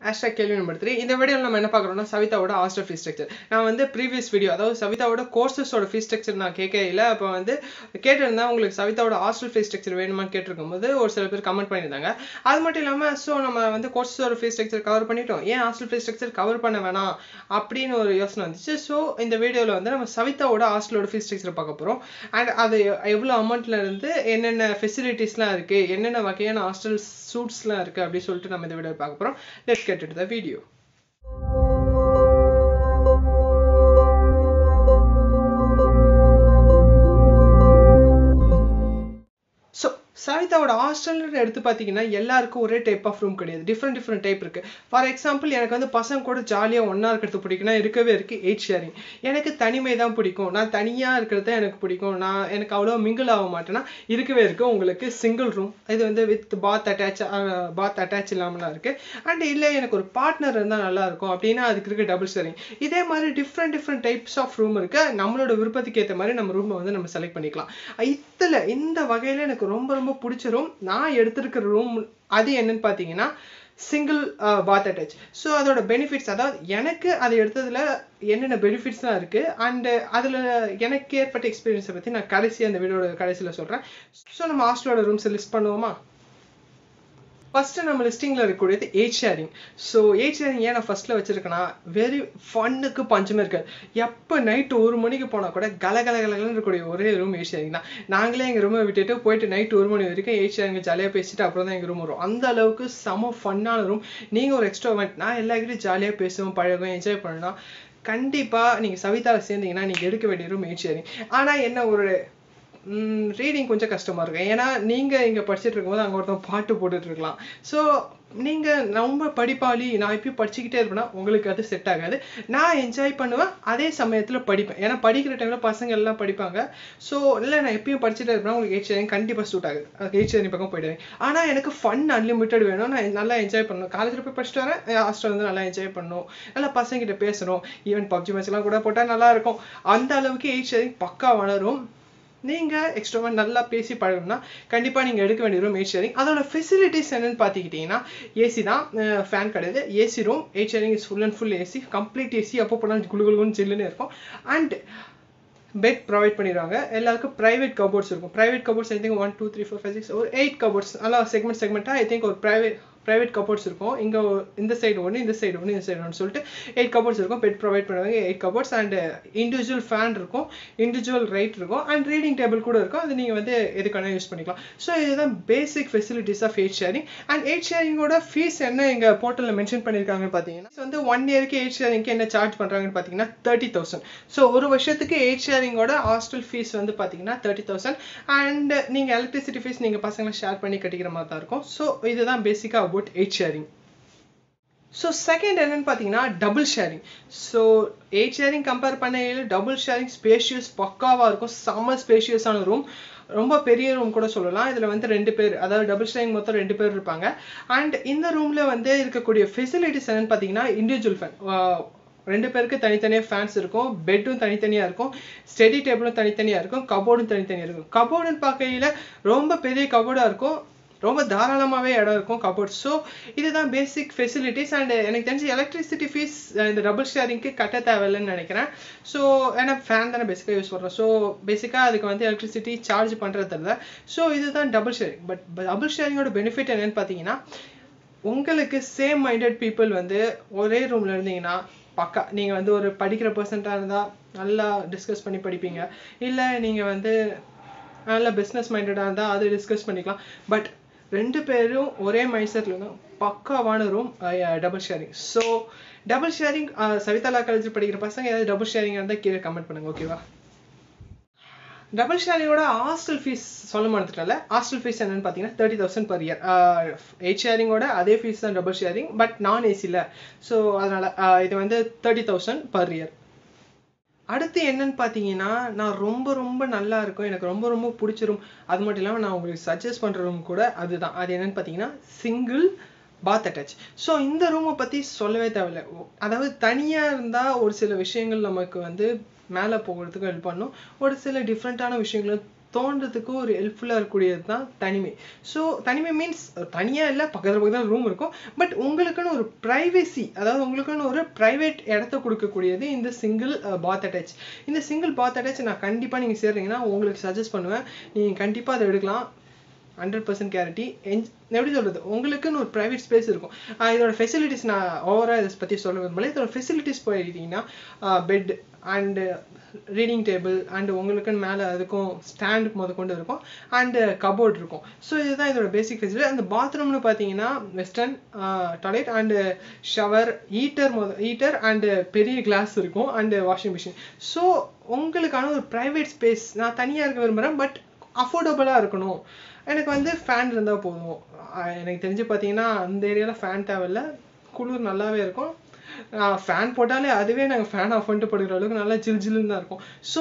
hashtag கேள்வி number three இந்த வீடியோவில் நம்ம என்ன பார்க்குறோம்னா சவிதாவோட ஹாஸ்டல் ஃபீஸ் ஸ்ட்ரக்சர் நான் வந்து ப்ரீவியஸ் வீடியோ அதாவது சவிதாவோட கோர்சஸோட ஃபீஸ் ஸ்ட்ரக்சர் நான் கேட்கல அப்போ வந்து கேட்டிருந்தேன் உங்களுக்கு சவிதாவோட ஹாஸ்டல் ஃபீஸ் ஸ்ட்ரக்சர் வேணுமான்னு கேட்டிருக்கும் போது ஒரு சில பேர் கமெண்ட் பண்ணியிருந்தாங்க அது மட்டும் இல்லாமல் ஸோ நம்ம வந்து கோர்சஸோட ஃபீஸ் ஸ்ட்ரக்சர் கவர் பண்ணிட்டோம் ஏன் ஹாஸ்டல் ஃபீஸ் ஸ்ட்ரக்சர் கவர் பண்ண வேணாம் அப்படின்னு ஒரு யோசனை வந்துச்சு ஸோ இந்த வீடியோவில் வந்து நம்ம சவிதாவோட ஹாஸ்டலோட ஃபீஸ் ஸ்ட்ரக்சர் பார்க்க போகிறோம் அண்ட் அது எவ்வளோ அமௌண்ட்ல இருந்து என்னென்ன ஃபெசிலிட்டிஸ்லாம் இருக்குது என்னென்ன வகையான ஹாஸ்டல் சூட்ஸ்லாம் இருக்குது அப்படின்னு சொல்லிட்டு நம்ம இந்த வீடியோ பார்க்க போகிறோம் let's get to the video so சாவிதாவோட ஹாஸ்டல்னு எடுத்து பார்த்தீங்கன்னா எல்லாருக்கும் ஒரே டைப் ஆஃப் ரூம் கிடையாது டிஃப்ரெண்ட் டிஃப்ரெண்ட் டைப் இருக்கு ஃபார் எக்ஸாம்பிள் எனக்கு வந்து பசங்க கூட ஜாலியாக ஒன்றா இருக்கிறது பிடிக்கும்னா இருக்கவே இருக்கு எயிட் ஷேரிங் எனக்கு தனிமை தான் பிடிக்கும் நான் தனியாக இருக்கிறது தான் எனக்கு பிடிக்கும் நான் எனக்கு அவ்வளோ மிங்கிள் ஆக மாட்டேன்னா இருக்கவே இருக்கு உங்களுக்கு சிங்கிள் ரூம் இது வந்து with bath attach bath attach இல்லாமலாம் இருக்கு அண்ட் இல்லை எனக்கு ஒரு பார்ட்னர் இருந்தால் நல்லா இருக்கும் அப்படின்னா அதுக்கு இருக்கு டபுள் ஷேரிங் இதே மாதிரி different different types of room இருக்கு நம்மளோட விருப்பத்துக்கு ஏற்ற மாதிரி நம்ம ரூமை வந்து நம்ம செலக்ட் பண்ணிக்கலாம் இதில் இந்த வகையில் எனக்கு ரொம்ப ரொம்ப பிடிச்ச ரூம் நான் எடுத்திருக்கிற ரூம் அது என்னன்னு பார்த்தீங்கன்னா சிங்கிள் பாத் அட்டாச் ஸோ அதோட பெனிஃபிட்ஸ் அதாவது எனக்கு அதை எடுத்ததில் என்னென்ன பெனிஃபிட்ஸ்லாம் இருக்குது அண்டு அதில் எனக்கு ஏற்பட்ட எக்ஸ்பீரியன்ஸை பற்றி நான் கடைசி அந்த வீடியோட கடைசியில் சொல்கிறேன் ஸோ நம்ம ஹாஸ்டலோட ரூம்ஸை லிஸ்ட் பண்ணுவோமா ஃபர்ஸ்ட் நம்ம லிஸ்டிங்கில் இருக்கக்கூடியது eight sharing so eight sharing ஏன் நான் ஃபர்ஸ்ட்டில் வச்சிருக்கேன்னா வெரி ஃபன்னுக்கு பஞ்சமே இருக்காது எப்போ நைட்டு ஒரு மணிக்கு போனால் கூட கல கல கலகலன்னு இருக்கக்கூடிய ஒரே ரூம் ஏஜ் ஷேரிங் தான் நாங்களே எங்கள் ரூமை விட்டுட்டு போயிட்டு நைட்டு ஒரு மணி வரைக்கும் ஏஜ் ஷேரிங் ஜாலியாக பேசிட்டு அப்புறம் தான் எங்கள் ரூம் வரும் அந்த அளவுக்கு செம ஃபன்னான ரூம் நீங்கள் ஒரு எக்ஸ்ட்ரோவெண்ட் நான் எல்லாருக்கிட்டையும் ஜாலியாக பேசுவேன் பழகும் என்ஜாய் பண்ணலாம் கண்டிப்பாக நீங்கள் சவிதாவில் சேர்ந்தீங்கன்னா நீங்கள் எடுக்க வேண்டிய ரூம் ஏஜ் ஷேரிங் ஆனால் என்ன ஒரு ரீடிங் கொஞ்சம் கஷ்டமாக இருக்கும் ஏன்னா நீங்கள் இங்கே படிச்சுட்டு இருக்கும்போது அங்கே ஒருத்தன் பாட்டு போட்டுட்டு இருக்கலாம் ஸோ நீங்கள் ரொம்ப படிப்பாளி நான் எப்பயும் படிச்சுக்கிட்டே இருப்பேன்னா உங்களுக்கு அது செட் ஆகாது நான் என்ஜாய் பண்ணுவேன் அதே சமயத்தில் படிப்பேன் ஏன்னா படிக்கிற டைமில் பசங்க எல்லாம் படிப்பாங்க ஸோ இல்லை நான் எப்பயும் படிச்சுட்டே இருப்பேன் உங்களுக்கு எயிட் ஷேரிங் கண்டிப்பாக சூட் ஆகுது எயிட் ஷேரிங் பக்கம் போயிடுவேன் ஆனால் எனக்கு ஃபன் அன்லிமிட்டட் வேணும் நான் நல்லா என்ஜாய் பண்ணணும் காலேஜில் போய் படிச்சுட்டு வரேன் ஹாஸ்டல் வந்து நல்லா என்ஜாய் பண்ணணும் நல்லா பசங்கிட்ட பேசணும் ஈவன் பப்ஜி மேட்ச்லாம் கூட போட்டால் நல்லா இருக்கும் அந்த அளவுக்கு எயிட் ஷேரிங் பக்கா வளரும் நீங்கள் எக்ஸ்ட்ராவாக நல்லா பேசி பழகணும்னா கண்டிப்பாக நீங்கள் எடுக்க வேண்டிய ரூம் எயிட் ஷேரிங் அதோட ஃபெசிலிட்டிஸ் என்னன்னு பார்த்துக்கிட்டிங்கன்னா ஏசி தான் ஃபேன் கிடையாது AC room eight sharing is full and full AC complete AC அப்போ போனால் குளு குளுன்னு ஜில்லுன்னு இருக்கும் அண்ட் பெட் ப்ரொவைட் பண்ணிடுவாங்க எல்லாருக்கும் ப்ரைவேட் கபோர்ட்ஸ் இருக்கும் private cupboards I think one two three four five six ஒரு எயிட் கபோர்ட்ஸ் நல்லா செக்மெண்ட் செக்மெண்ட்டாக ஐ திங்க் ஒரு ப்ரைவேட் ப்ரைவேட் கபோர்ட்ஸ் இருக்கும் இங்கே இந்த சைடு ஒன்று இந்த சைடு ஒன்று இந்த சைடு ஒன்று சொல்லிட்டு எயிட் கபோர்ட்ஸ் இருக்கும் பெட் ப்ரொவைட் பண்ணுவாங்க eight cupboards and individual fan இருக்கும் இண்டிவிஜுவல் ரைட் இருக்கும் அண்ட் ரீடிங் டேபிள் கூட இருக்கும் அது நீங்கள் வந்து எதுக்கான யூஸ் பண்ணிக்கலாம் ஸோ இதுதான் basic facilities of eight sharing and eight ஷேரிங்கோட ஃபீஸ் என்ன எங்கள் போர்ட்டலில் மென்ஷன் பண்ணியிருக்காங்கன்னு பார்த்தீங்கன்னா வந்து ஒன் இயருக்கு எயிட் ஷேரிங்க்கு என்ன சார்ஜ் பண்ணுறாங்கன்னு பார்த்தீங்கன்னா தேர்ட்டி தௌசண்ட் ஸோ ஒரு வருஷத்துக்கு எயிட் ஷேரிங்கோட ஹாஸ்டல் ஃபீஸ் வந்து பார்த்தீங்கன்னா தேர்ட்டி தௌசண்ட் அண்ட் நீங்கள் எலக்ட்ரிசிட்டி ஃபீஸ் நீங்கள் பசங்களை ஷேர் பண்ணி கட்டிக்கிற மாதிரி தான் இருக்கும் ஸோ இதுதான் பேசிக்காக about eight sharing so second என்னன்னு பார்த்தீங்கன்னா double sharing so eight sharing compare பண்ணையில் டபுள் ஷேரிங் ஸ்பேஷியஸ் பக்காவாக இருக்கும் செம்ம ஸ்பேஷியஸான ரூம் ரொம்ப பெரிய ரூம் கூட சொல்லலாம் இதில் வந்து ரெண்டு பேர் அதாவது டபுள் ஷேரிங் மொத்தம் ரெண்டு பேர் இருப்பாங்க அண்ட் இந்த ரூமில் வந்து இருக்கக்கூடிய ஃபெசிலிட்டிஸ் என்னன்னு பார்த்தீங்கன்னா இண்டிவிஜுவல் ஃபேன் ரெண்டு பேருக்கு தனித்தனியாக ஃபேன்ஸ் இருக்கும் பெட்டும் தனித்தனியாக இருக்கும் ஸ்டடி டேபிளும் தனித்தனியாக இருக்கும் கபோர்டும் தனித்தனியாக இருக்கும் கபோர்டுன்னு பார்க்கையில் ரொம்ப பெரிய கபோர்டாக இருக்கும் ரொம்ப தாராளமாகவே இடம் இருக்கும் கபோர்ட் ஸோ இதுதான் பேசிக் ஃபெசிலிட்டிஸ் அண்ட் எனக்கு தெரிஞ்சு எலக்ட்ரிசிட்டி ஃபீஸ் இந்த டபுள் ஷேரிங்க்கு கட்ட தேவையில்லைன்னு நினைக்கிறேன் ஸோ ஏன்னா ஃபேன் தானே பேசிக்காக யூஸ் பண்ணுறோம் ஸோ பேசிக்காக அதுக்கு வந்து எலக்ட்ரிசிட்டி சார்ஜ் பண்ணுறது இல்லை ஸோ இதுதான் டபுள் ஷேரிங் பட் டபுள் ஷேரிங்கோட பெனிஃபிட் என்னன்னு பார்த்தீங்கன்னா உங்களுக்கு சேம் மைண்டட் பீப்புள் வந்து ஒரே ரூமில் இருந்தீங்கன்னா பக்கா நீங்கள் வந்து ஒரு படிக்கிற பர்சன்ட்டாக இருந்தால் நல்லா டிஸ்கஸ் பண்ணி படிப்பீங்க இல்லை நீங்கள் வந்து நல்ல பிஸ்னஸ் மைண்டடாக இருந்தால் அதை டிஸ்கஸ் பண்ணிக்கலாம் பட் ரெண்டு பேரும் ஒரே மைண்ட் செட்டில் இருந்தால் பக்காவான room double sharing so double sharing சவிதாலா காலேஜ் படிக்கிற பசங்க ஏதாவது டபுள் ஷேரிங் இருந்தால் கீழே கமெண்ட் பண்ணுங்க ஓகேவா டபுள் ஷேரிங்கோட ஹாஸ்டல் ஃபீஸ் சொல்ல மாட்டேங்கல ஹாஸ்டல் ஃபீஸ் என்னன்னு பார்த்தீங்கன்னா thirty thousand per year eight ஷேரிங்கோட அதே ஃபீஸ் தான் டபுள் ஷேரிங் பட் நான் ஏசியில் ஸோ அதனால் இது வந்து தேர்ட்டி தௌசண்ட் பர் இயர் அடுத்து என்னன்னு பார்த்தீங்கன்னா நான் ரொம்ப ரொம்ப நல்லா இருக்கும் எனக்கு ரொம்ப ரொம்ப பிடிச்ச ரூம் அது மட்டும் இல்லாமல் நான் உங்களுக்கு சஜஸ்ட் பண்ணுற ரூம் கூட அதுதான் அது என்னன்னு பார்த்தீங்கன்னா சிங்கிள் பாத் அட்டாச் ஸோ இந்த ரூமை பற்றி சொல்லவே தேவையில்லை அதாவது தனியாக இருந்தால் ஒரு சில விஷயங்கள் நமக்கு வந்து மேலே போகிறதுக்கு ஹெல்ப் பண்ணும் ஒரு சில டிஃப்ரெண்ட்டான விஷயங்களும் தோன்றதுக்கு ஒரு ஹெல்ப்ஃபுல்லாக இருக்கக்கூடியது தான் தனிமை ஸோ தனிமை மீன்ஸ் தனியாக இல்லை பக்கத்தில் பக்கத்தில் ரூம் இருக்கும் பட் உங்களுக்குன்னு ஒரு ப்ரைவசி அதாவது உங்களுக்குன்னு ஒரு ப்ரைவேட் இடத்த கொடுக்கக்கூடியது இந்த சிங்கிள் பாத் அட்டாச் இந்த சிங்கிள் பாத் அட்டாச் நான் கண்டிப்பாக நீங்கள் சேர்றீங்கன்னா உங்களுக்கு சஜஸ்ட் பண்ணுவேன் நீங்கள் கண்டிப்பாக அதை எடுக்கலாம் ஹண்ட்ரட் பர்சன்ட் கேரண்டி என் எப்படி சொல்கிறது உங்களுக்குன்னு ஒரு ப்ரைவேட் ஸ்பேஸ் இருக்கும் ஆஹ் இதோட ஃபெசிலிட்டிஸ் நான் ஓவராக இதை பற்றி சொல்ல விரும்பல இதோட ஃபெசிலிட்டிஸ் போயிருக்கீங்கன்னா bed and reading table and உங்களுக்குன்னு மேலே அதுக்கும் ஸ்டாண்ட் முத கொண்டு இருக்கும் அண்டு கபோர்ட் இருக்கும் ஸோ இதுதான் இதோட பேசிக் ஃபெசிலிட்டி அந்த பாத்ரூம்னு பார்த்தீங்கன்னா western toilet and shower heater முத ஹீட்டர் அண்டு பெரிய கிளாஸ் இருக்கும் அண்டு வாஷிங் மிஷின் ஸோ உங்களுக்கான ஒரு ப்ரைவேட் ஸ்பேஸ் நான் தனியாக இருக்க விரும்புகிறேன் பட் அஃபோர்டபுளாக இருக்கணும் எனக்கு வந்து ஃபேன் இருந்தால் போதும் ஆஹ் எனக்கு தெரிஞ்சு பார்த்தீங்கன்னா அந்த ஏரியாவில் ஃபேன் தேவையில்ல குளிர் நல்லாவே இருக்கும் ஃபேன் போட்டாலே அதுவே நாங்கள் ஃபேன் ஆஃப் பண்ணிட்டு படுக்கிற அளவுக்கு நல்லா ஜில் ஜில்லுன்னு தான் இருக்கும் ஸோ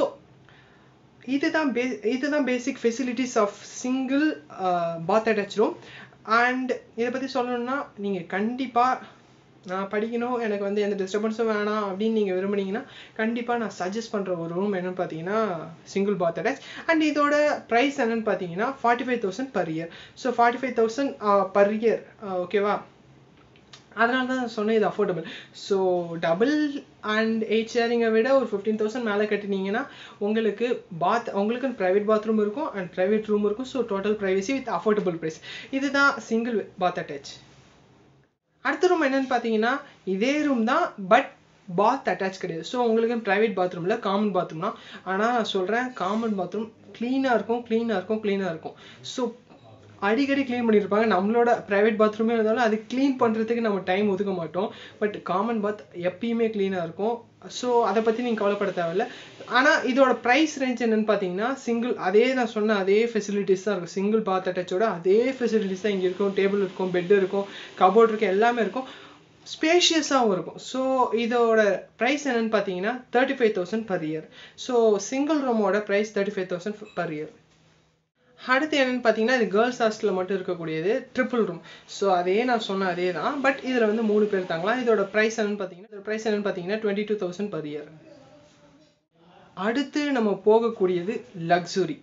இதுதான் பே இதுதான் basic facilities of single bath attach room and இதை பற்றி சொல்லணும்னா நீங்கள் கண்டிப்பாக நான் படிக்கணும் எனக்கு வந்து எந்த டிஸ்டர்பன்ஸும் வேணாம் அப்படின்னு நீங்கள் விரும்புனீங்கன்னா கண்டிப்பாக நான் சஜஸ்ட் பண்ணுற ஒரு ரூம் என்னன்னு பார்த்தீங்கன்னா சிங்கிள் பாத் அட்டாச் அண்ட் இதோட ப்ரைஸ் என்னன்னு பார்த்தீங்கன்னா forty five thousand per year so forty five thousand per year ஓகேவா அதனால தான் நான் சொன்னேன் இது affordable so double and eight ஷேரிங்கை விட ஒரு ஃபிஃப்டீன் தௌசண்ட் மேலே கட்டினீங்கன்னா உங்களுக்கு பாத் உங்களுக்கு ப்ரைவேட் பாத்ரூம் இருக்கும் அண்ட் ப்ரைவேட் ரூம் இருக்கும் so total privacy with affordable price இதுதான் சிங்கிள் பாத் அட்டாச் அடுத்த ரூம் என்னன்னு பார்த்தீங்கன்னா இதே ரூம் தான் பட் பாத் அட்டாச் கிடையாது ஸோ உங்களுக்கு ப்ரைவேட் பாத்ரூமில் காமன் பாத்ரூம் தான் ஆனால் நான் சொல்கிறேன் காமன் பாத்ரூம் க்ளீனாக இருக்கும் க்ளீனாக இருக்கும் க்ளீனாக இருக்கும் ஸோ அடிக்கடி க்ளீன் பண்ணியிருப்பாங்க நம்மளோட ப்ரைவேட் பாத்ரூமே இருந்தாலும் அது க்ளீன் பண்ணுறதுக்கு நம்ம டைம் ஒதுக்க மாட்டோம் பட் காமன் பாத் எப்பயுமே க்ளீனாக இருக்கும் ஸோ அதை பற்றி நீங்கள் கவலைப்பட தேவையில்ல ஆனால் இதோட ப்ரைஸ் ரேஞ்ச் என்னன்னு பார்த்தீங்கன்னா சிங்கிள் அதே நான் சொன்ன அதே ஃபெசிலிட்டிஸ் தான் இருக்கும் சிங்கிள் பாத் அட்டாச்சோட அதே ஃபெசிலிட்டிஸ் தான் இங்கே இருக்கும் டேபிள் இருக்கும் பெட் இருக்கும் கபோர்ட் இருக்கும் எல்லாமே இருக்கும் ஸ்பேஷியஸாகவும் இருக்கும் ஸோ இதோட ப்ரைஸ் என்னன்னு பார்த்தீங்கன்னா thirty five thousand per year so single ரூமோட price thirty five thousand per year அடுத்து என்னன்னு பார்த்தீங்கன்னா இது கேர்ள்ஸ் ஹாஸ்டலில் மட்டும் இருக்கக்கூடியது ட்ரிபிள் ரூம் ஸோ அதே நான் சொன்ன அதே தான் பட் இதில் வந்து மூணு பேர் தாங்கலாம் இதோட ப்ரைஸ் என்னன்னு பார்த்தீங்கன்னா இதோட ப்ரைஸ் என்னன்னு பார்த்தீங்கன்னா twenty two thousand per year அடுத்து நம்ம போகக்கூடியது லக்ஸுரி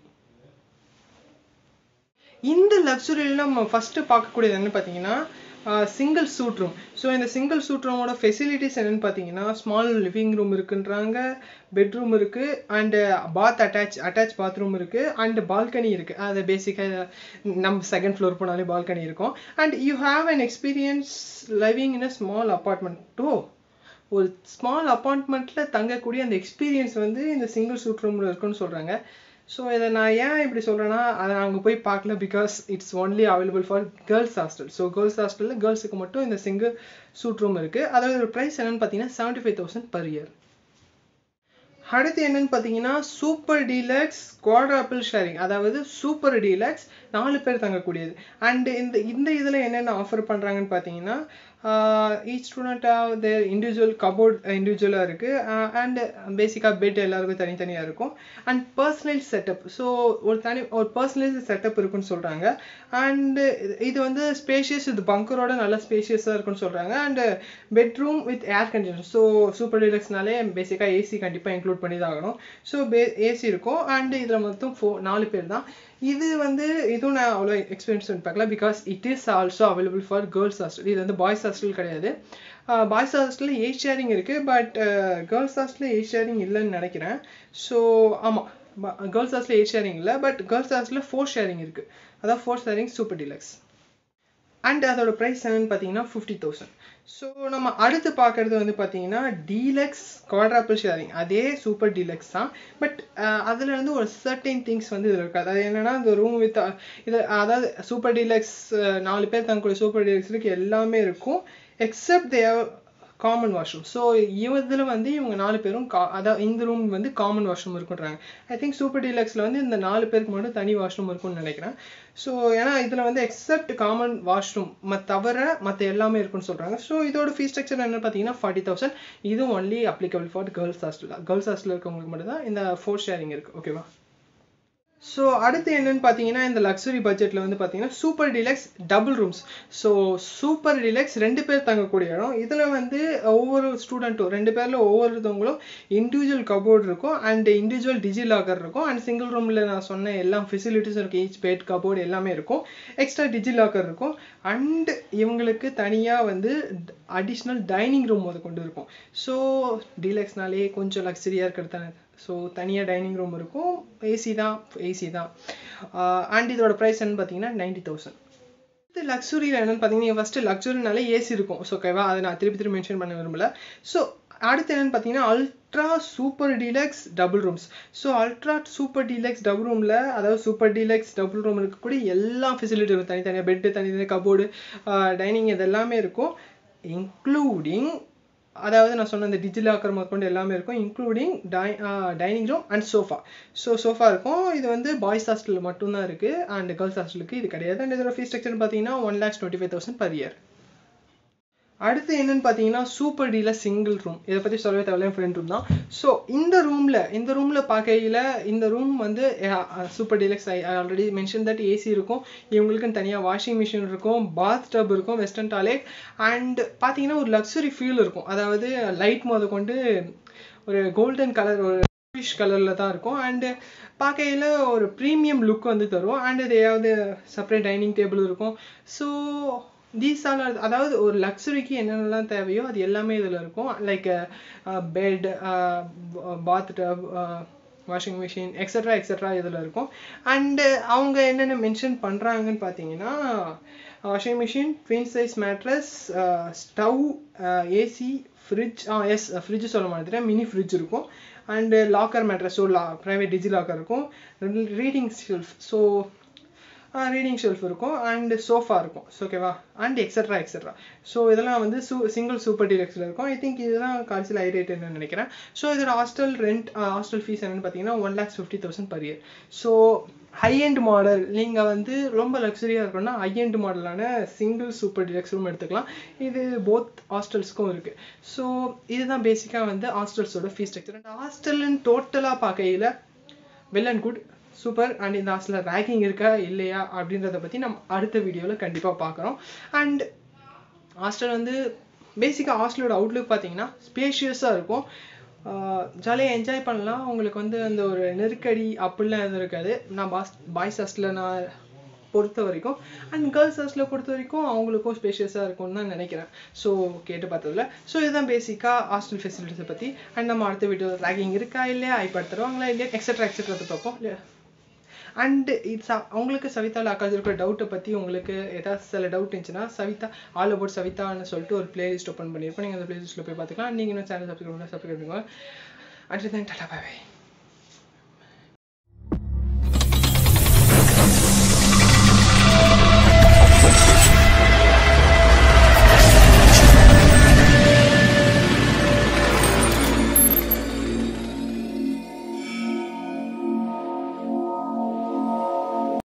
இந்த லக்ஸுரியில் நம்ம ஃபஸ்ட்டு பார்க்கக்கூடியது என்னன்னு பார்த்தீங்கன்னா சிங்கிள் சூட் ரூம் ஸோ இந்த சிங்கிள் சூட் ரூமோட ஃபெசிலிட்டிஸ் என்னன்னு பார்த்தீங்கன்னா ஸ்மால் லிவிங் ரூம் இருக்குன்றாங்க பெட்ரூம் இருக்குது and bath attach attach bathroom இருக்குது அண்டு பால்கனி இருக்குது அது பேசிக்காக நம்ம செகண்ட் ஃப்ளோர் போனாலே பால்கனி இருக்கும் and you have an experience living in a small apartment to ஒரு ஸ்மால் அப்பார்ட்மெண்ட்டில் தங்கக்கூடிய அந்த எக்ஸ்பீரியன்ஸ் வந்து இந்த சிங்கிள் சூட் ரூமில் இருக்குன்னு சொல்கிறாங்க ஸோ இதை நான் ஏன் இப்படி சொல்கிறேன்னா அதை அங்கே போய் பார்க்கல because it's only available for girls hostel so girls ஹாஸ்டலில் கேர்ள்ஸுக்கு மட்டும் இந்த சிங்கிள் சூட் ரூம் இருக்குது அதோட ப்ரைஸ் என்னன்னு பார்த்தீங்கன்னா seventy five thousand per year அடுத்து என்னன்னு பார்த்தீங்கன்னா சூப்பர் டீலக்ஸ் குவாட்ராப்பிள் ஷேரிங் அதாவது சூப்பர் டீலக்ஸ் நாலு பேர் தங்கக்கூடியது அண்டு இந்த இந்த இதில் என்னென்ன ஆஃபர் பண்ணுறாங்கன்னு பார்த்தீங்கன்னா each student have their individual cupboard இண்டிவிஜுவலாக இருக்குது அண்ட் பேசிக்காக பெட் எல்லாருக்கும் தனித்தனியாக இருக்கும் அண்ட் பர்சனல் செட்டப் ஸோ ஒரு தனி ஒரு பர்சனலைஸ் செட்டப் இருக்குன்னு சொல்கிறாங்க அண்டு இது வந்து ஸ்பேஷியஸ் இது பங்கரோட நல்லா ஸ்பேஷியஸாக இருக்குன்னு சொல்கிறாங்க and bedroom with air condition so super டீலக்ஸ்னாலே பேசிக்காக ஏசி கண்டிப்பாக இன்க்ளூட் பண்ணி தான் ஆகணும் ஸோ பே ஏசி இருக்கும் அண்டு இதில் மொத்தம் ஃபோ நாலு பேர் தான் இது வந்து இதுவும் நான் அவ்வளோ எக்ஸ்பீரியன்ஸ் பண்ணி பார்க்கல because it is also available for girls hostel இது வந்து பாய்ஸ் ஹாஸ்டல் கிடையாது பாய்ஸ் ஹாஸ்டலில் ஏஜ் ஷேரிங் இருக்குது பட் கேர்ள்ஸ் ஹாஸ்டலில் ஏஜ் ஷேரிங் இல்லைன்னு நினைக்கிறேன் ஸோ ஆமாம் கேர்ள்ஸ் ஹாஸ்டலில் ஏஜ் ஷேரிங் இல்லை பட் கேர்ள்ஸ் ஹாஸ்டலில் ஃபோர் ஷேரிங் இருக்குது அதான் four sharing super deluxe and அதோட ப்ரைஸ் என்னன்னு பார்த்தீங்கன்னா ஃபிஃப்டி தௌசண்ட் ஸோ நம்ம அடுத்து பார்க்குறது வந்து பார்த்தீங்கன்னா டீலக்ஸ் குவாட்ராப்பிள் ஷேரிங் அதே சூப்பர் டீலக்ஸ் தான் பட் அதில் இருந்து ஒரு சர்டைன் திங்ஸ் வந்து இதில் இருக்காது அது என்னென்னா இந்த ரூம் வித் இது அதாவது சூப்பர் டீலக்ஸ் நாலு பேர் தங்கக்கூடிய சூப்பர் டீலக்ஸுக்கு எல்லாமே இருக்கும் except the common washroom so இதில் வந்து இவங்க நாலு பேரும் கா அதாவது இந்த ரூம் வந்து காமன் வாஷ்ரூம் இருக்குன்றாங்க ஐ திங்க் சூப்பர் டீலக்ஸில் வந்து இந்த நாலு பேருக்கு மட்டும் தனி வாஷ்ரூம் இருக்கும்னு நினைக்கிறேன் ஸோ ஏன்னா இதில் வந்து எக்ஸப்ட் காமன் வாஷ்ரூம் மற்ற தவிர மற்ற எல்லாமே இருக்குன்னு சொல்கிறாங்க ஸோ இதோட ஃபீஸ் ஸ்ட்ரக்சர் என்ன பார்த்தீங்கன்னா ஃபார்ட்டி தௌசண்ட் இதுவும் only applicable for girls hostel girls ஹாஸ்டலில் இருக்கவங்களுக்கு மட்டும் தான் இந்த ஃபோர் ஷேரிங் இருக்குது ஓகேவா ஸோ அடுத்து என்னன்னு பார்த்தீங்கன்னா இந்த லக்ஸுரி பட்ஜெட்டில் வந்து பார்த்தீங்கன்னா super deluxe double rooms so super deluxe ரெண்டு பேர் தங்கக்கூடிய இடம் இதில் வந்து ஒவ்வொரு ஸ்டூடெண்ட்டும் ரெண்டு பேரில் ஒவ்வொருத்தவங்களும் இண்டிவிஜுவல் கபோர்ட் இருக்கும் அண்ட் இண்டிவிஜுவல் டிஜி லாக்கர் இருக்கும் அண்ட் சிங்கிள் ரூமில் நான் சொன்ன எல்லா ஃபெசிலிட்டிஸும் இருக்குது ஈச் பெட் கபோர்டு எல்லாமே இருக்கும் எக்ஸ்ட்ரா டிஜி லாக்கர் இருக்கும் அண்ட் இவங்களுக்கு தனியாக வந்து அடிஷ்னல் டைனிங் ரூம் முத கொண்டு இருக்கும் ஸோ டீலக்ஸ்னாலே கொஞ்சம் லக்ஸரியாக இருக்கிறது தானே ஸோ தனியாக டைனிங் ரூம் இருக்கும் ஏசி தான் ஏசி தான் அண்ட் இதோட ப்ரைஸ் என்னன்னு பார்த்தீங்கன்னா நைன்டி தௌசண்ட் இது லக்ஸுரியில் என்னன்னு பார்த்தீங்கன்னா ஃபஸ்ட்டு லக்ஸுரினாலே ஏசி இருக்கும் ஸோ ஓகேவா அதை நான் திருப்பி திருப்பி மென்ஷன் பண்ண விரும்பல ஸோ அடுத்து என்னன்னு பார்த்தீங்கன்னா ultra super deluxe double rooms so ultra super deluxe double ரூமில் அதாவது சூப்பர் டீலக்ஸ் டபுள் ரூம் இருக்கக்கூடிய எல்லா ஃபெசிலிட்டி இருக்கும் தனித்தனியாக பெட்டு தனித்தனியாக கபோர்டு டைனிங் இது எல்லாமே இருக்கும் இன்க்ளூடிங் அதாவது நான் சொன்ன இந்த டிஜிலாக்கர் முதற்கொண்டு எல்லாமே இருக்கும் இன்க்ளூடிங் டை dining room and sofa so sofa இருக்கும் இது வந்து பாய்ஸ் ஹாஸ்டலில் மட்டும்தான் இருக்குது அண்ட் கேர்ள்ஸ் ஹாஸ்டலுக்கு இது கிடையாது அண்ட் இதோட ஃபீஸ் ஸ்ட்ரக்சர் பார்த்தீங்கன்னா one lakhs twenty five thousand per year அடுத்து என்னன்னு பார்த்தீங்கன்னா சூப்பர் டீல சிங்கிள் ரூம் இதை பற்றி சொல்லவே தேவையில்ல ஃப்ரெண்ட் ரூம் தான் ஸோ இந்த ரூமில் இந்த ரூமில் பார்க்கையில் இந்த ரூம் வந்து super deluxe I already mention that AC இருக்கும் இவங்களுக்குன்னு தனியாக வாஷிங் மிஷின் இருக்கும் பாத் டப் இருக்கும் வெஸ்டர்ன் டாய்லெட் அண்ட் பார்த்தீங்கன்னா ஒரு லக்ஸுரி ஃபீல் இருக்கும் அதாவது லைட் முத கொண்டு ஒரு கோல்டன் கலர் ஒரு ஃபிஷ் கலரில் தான் இருக்கும் அண்டு பார்க்கையில் ஒரு ப்ரீமியம் லுக் வந்து தரும் அண்ட் இது ஏதாவது செப்பரேட் டைனிங் டேபிள் இருக்கும் ஸோ தீஸ் ஆல் அதாவது ஒரு லக்ஸுரிக்கு என்னென்னலாம் தேவையோ அது எல்லாமே இதில் இருக்கும் like bed bath tub washing machine extra extra இதில் இருக்கும் அண்டு அவங்க என்னென்ன மென்ஷன் பண்ணுறாங்கன்னு பார்த்தீங்கன்னா washing machine twin size mattress stove AC fridge ah எஸ் ஃப்ரிட்ஜ் சொல்ல மாதிரி மினி ஃப்ரிட்ஜ் இருக்கும் அண்டு லாக்கர் மேட்ரஸ் ஸோ லா ப்ரைவேட் டிஜி லாக்கர் இருக்கும் reading shelf so reading shelf இருக்கும் அண்ட் சோஃபா இருக்கும் ஓகேவா அண்ட் எக்ஸட்ரா எக்ஸட்ரா ஸோ இதெல்லாம் வந்து சூ சிங்கிள் சூப்பர் டீலக்ஸில் இருக்கும் ஐ திங்க் இதுதான் கடைசியில் ஹை ரேட் என்னன்னு நினைக்கிறேன் ஸோ இதோட ஹாஸ்டல் ரெண்ட் ஹாஸ்டல் ஃபீஸ் என்னன்னு பார்த்தீங்கன்னா one lakhs fifty thousand per year so high end model நீங்கள் வந்து ரொம்ப லக்ஸரியாக இருக்கணும்னா ஹை எண்ட் மாடலான சிங்கிள் சூப்பர் டிலக்ஸ் ரூம் எடுத்துக்கலாம் இது போத் ஹாஸ்டல்ஸ்க்கும் இருக்குது ஸோ இதுதான் பேசிக்காக வந்து ஹாஸ்டல்ஸோட ஃபீஸ் ஸ்ட்ரக்சர் அண்ட் ஹாஸ்டல்னு டோட்டலாக பார்க்கையில் well and good super and இந்த ஹாஸ்டலில் ரேக்கிங் இருக்கா இல்லையா அப்படின்றத பற்றி நம்ம அடுத்த வீடியோவில் கண்டிப்பாக பார்க்குறோம் அண்ட் ஹாஸ்டல் வந்து பேசிக்காக ஹாஸ்டலோட அவுட்லுக் பார்த்தீங்கன்னா ஸ்பேஷியஸாக இருக்கும் ஜாலியாக என்ஜாய் பண்ணலாம் உங்களுக்கு வந்து அந்த ஒரு நெருக்கடி அப்படிலாம் எதுவும் இருக்காது நான் பாஸ் பாய்ஸ் ஹாஸ்டலில் நான் பொறுத்த வரைக்கும் அண்ட் கேர்ள்ஸ் ஹாஸ்டலில் பொறுத்த வரைக்கும் அவங்களுக்கும் ஸ்பேஷியஸாக இருக்கும்னு தான் நினைக்கிறேன் ஸோ கேட்டு பார்த்ததில்ல ஸோ இதுதான் பேசிக்காக ஹாஸ்டல் ஃபெசிலிட்டிஸை பற்றி அண்ட் நம்ம அடுத்த வீடியோ ரேக்கிங் இருக்கா இல்லையா ஐபேட் தருவாங்களா இல்லையா எக்ஸட்ரா எக்ஸட்ரா பார்ப்போம் இல்லையா அண்ட் இட்ஸ் உங்களுக்கு சவிதாவில் அக்காது இருக்கிற டவுட்டை பற்றி உங்களுக்கு ஏதாவது சில டவுட் இருந்துச்சுன்னா சவிதா ஆல் அபவுட் சவிதான்னு சொல்லிட்டு ஒரு பிளேலிஸ்ட் ஓப்பன் பண்ணியிருப்போம் நீங்கள் அந்த பிளேலிஸ்ட்டில் போய் பார்த்துக்கலாம் நீங்கள் இன்னும் சேனல் சப்ஸ்கிரைப் பண்ணி சப்ஸ்கிரைப் பண்ணுங்க அண்ட் தென் டாடா பாய்